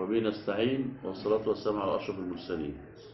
وبه نستعين والصلاة والسلام على أشرف المرسلين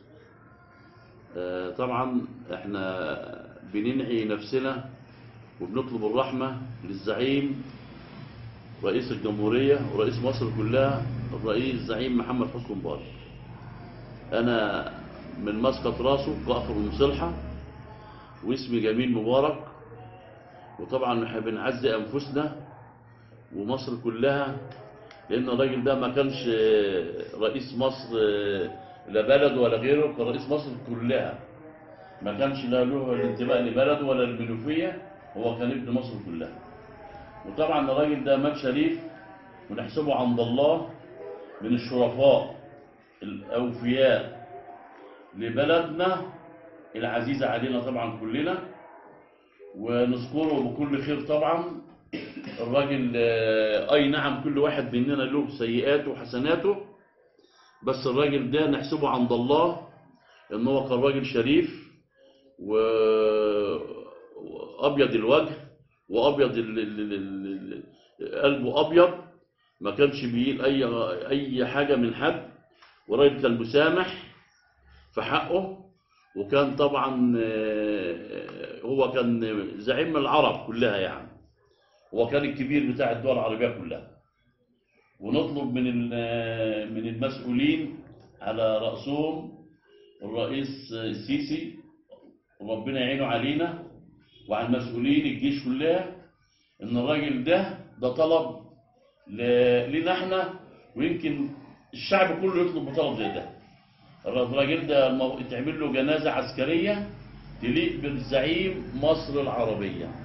آه، طبعا احنا بننعي نفسنا وبنطلب الرحمة للزعيم رئيس الجمهورية ورئيس مصر كلها الرئيس زعيم محمد حسني مبارك أنا من مسقط راسه كأخر المصلحة واسمي جميل مبارك وطبعا احنا بنعزي أنفسنا ومصر كلها لأن الراجل ده ما كانش رئيس مصر لا بلد ولا غيره كان رئيس مصر كلها ما كانش لا له الانتماء لبلده ولا المنوفية هو كان ابن مصر كلها وطبعا الراجل ده مات شريف ونحسبه عند الله من الشرفاء الأوفياء لبلدنا العزيزة علينا طبعا كلنا ونذكره بكل خير طبعا الراجل آه، أي نعم كل واحد مننا له سيئاته وحسناته بس الراجل ده نحسبه عند الله ان هو كان راجل شريف و- وابيض الوجه وابيض ال- ال- ال- ال- قلبه ابيض ما كانش بيقيل اي اي حاجه من حد وراجل كان مسامح في حقه وكان طبعا آه، هو كان زعيم من العرب كلها يعني هو كان الكبير بتاع الدول العربيه كلها ونطلب من ال- من المسؤولين على رأسهم الرئيس السيسي وربنا يعينه علينا وعلى المسؤولين الجيش كلها ان الراجل ده ده طلب ل- لنا احنا ويمكن الشعب كله يطلب بطلب زي ده الراجل ده المو- تعمل له جنازة عسكرية تليق بالزعيم مصر العربية